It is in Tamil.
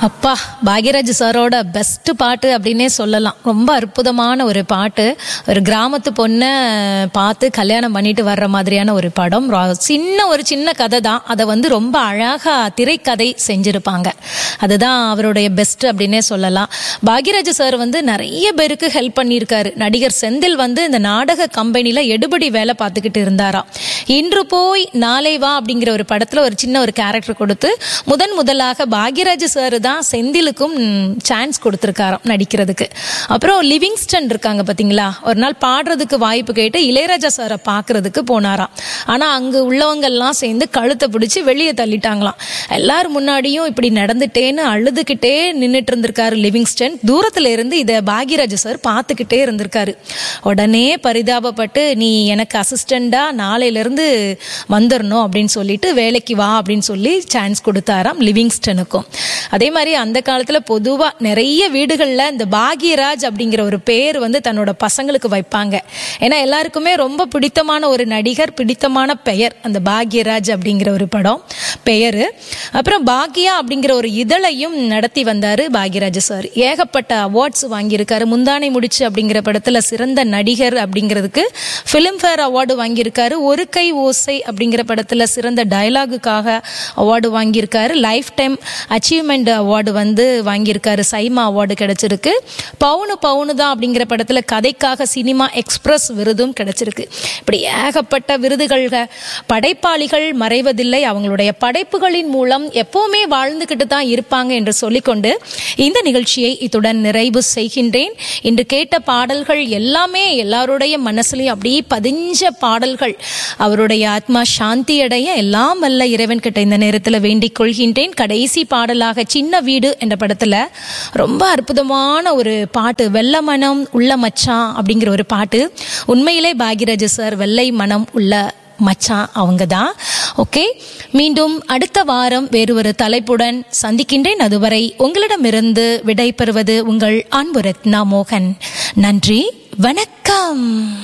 அப்பா பாக்யராஜ் சாரோட பெஸ்ட் பாட்டு அப்படின்னே சொல்லலாம் ரொம்ப அற்புதமான ஒரு பாட்டு ஒரு கிராமத்து பொண்ணை பார்த்து கல்யாணம் பண்ணிட்டு வர்ற மாதிரியான ஒரு படம் ரொ- சின்ன ஒரு சின்ன கதை தான் அதை வந்து ரொம்ப அழகா திரைக்கதை செஞ்சிருப்பாங்க அதுதான் அவருடைய பெஸ்ட் அப்படின்னே சொல்லலாம் பாக்யராஜ் சார் வந்து நிறைய பேருக்கு ஹெல்ப் பண்ணியிருக்காரு நடிகர் செந்தில் வந்து இந்த நாடக கம்பெனில எடுபடி வேலை பார்த்துக்கிட்டு இருந்தாராம் இன்று போய் நாளை வா அப்படிங்கிற ஒரு படத்துல ஒரு சின்ன ஒரு கேரக்டர் கொடுத்து முதன் முதலாக பாக்யராஜ் சார் தான் செந்திலுக்கும் சான்ஸ் கொடுத்துருக்காராம் நடிக்கிறதுக்கு அப்புறம் லிவிங்ஸ்டன் இருக்காங்க பாத்தீங்களா ஒரு நாள் பாடுறதுக்கு வாய்ப்பு கேட்டு இளையராஜா சாரை பார்க்கறதுக்கு போனாராம் ஆனா அங்க உள்ளவங்க எல்லாம் சேர்ந்து கழுத்தை பிடிச்சி வெளியே தள்ளிட்டாங்களாம் எல்லாரும் முன்னாடியும் இப்படி நடந்துட்டேன்னு அழுதுகிட்டே நின்னுட்டு இருந்திருக்காரு லிவிங்ஸ்டன் தூரத்துல இருந்து இதை பாக்யராஜ் சார் பார்த்துக்கிட்டே இருந்திருக்காரு உடனே பரிதாபப்பட்டு நீ எனக்கு அசிஸ்டண்டா நாளையில இருந்து வந்துடணும் அப்படின்னு சொல்லிட்டு வேலைக்கு வா அப்படின்னு சொல்லி சான்ஸ் கொடுத்தாராம் லிவிங்ஸ்டனுக்கும் அதே மாதிரி அந்த காலத்துல பொதுவா நிறைய வீடுகள்ல இந்த பாக்யராஜ் அப்படிங்கிற ஒரு பேர் வந்து தன்னோட பசங்களுக்கு வைப்பாங்க ஏன்னா எல்லாருக்குமே ரொம்ப பிடித்தமான ஒரு நடிகர் பிடித்தமான பெயர் அந்த பாக்யராஜ் அப்படிங்கிற ஒரு படம் பெயரு அப்புறம் பாக்யா அப்படிங்கிற ஒரு இதழையும் நடத்தி வந்தாரு பாக்யராஜ் சார் ஏகப்பட்ட அவார்ட்ஸ் வாங்கியிருக்காரு முந்தானை முடிச்சு அப்படிங்கிற படத்துல சிறந்த நடிகர் அப்படிங்கிறதுக்கு ஃபிலிம்ஃபேர் அவார்டு வாங்கியிருக்காரு ஒரு கை ஓசை அப்படிங்கிற படத்துல சிறந்த டயலாகுக்காக அவார்டு வாங்கியிருக்காரு லைஃப் டைம் அச்சீவ்மெண்ட் அவார்டு வந்து வாங்கியிருக்காரு சைமா அவார்டு கிடைச்சிருக்கு பவுனு பவுனு தான் அப்படிங்கிற படத்துல கதைக்காக சினிமா எக்ஸ்பிரஸ் விருதும் கிடைச்சிருக்கு இப்படி ஏகப்பட்ட விருதுகள் படைப்பாளிகள் மறைவதில்லை அவங்களுடைய படைப்புகளின் மூலம் எப்பவுமே வாழ்ந்துகிட்டு தான் இருப்பாங்க என்று சொல்லிக்கொண்டு இந்த நிகழ்ச்சியை இத்துடன் நிறைவு செய்கின்றேன் இன்று கேட்ட பாடல்கள் எல்லாமே எல்லாருடைய மனசுலயும் அப்படியே பதிஞ்ச பாடல்கள் அவருடைய ஆத்மா சாந்தி அடைய எல்லாம் வல்ல இறைவன் கிட்ட இந்த நேரத்தில் வேண்டிக் கொள்கின்றேன் கடைசி பாடலாக சின்ன வீடு என்ற படத்துல ரொம்ப அற்புதமான ஒரு பாட்டு வெள்ள மனம் உள்ள மச்சான் அப்படிங்கிற ஒரு பாட்டு உண்மையிலே பாக்யராஜ் சார் வெள்ளை மனம் உள்ள மச்சான் அவங்க தான் ஓகே மீண்டும் அடுத்த வாரம் வேறு ஒரு தலைப்புடன் சந்திக்கின்றேன் அதுவரை உங்களிடமிருந்து விடை பெறுவது உங்கள் அன்பு ரத்னா மோகன் நன்றி வணக்கம்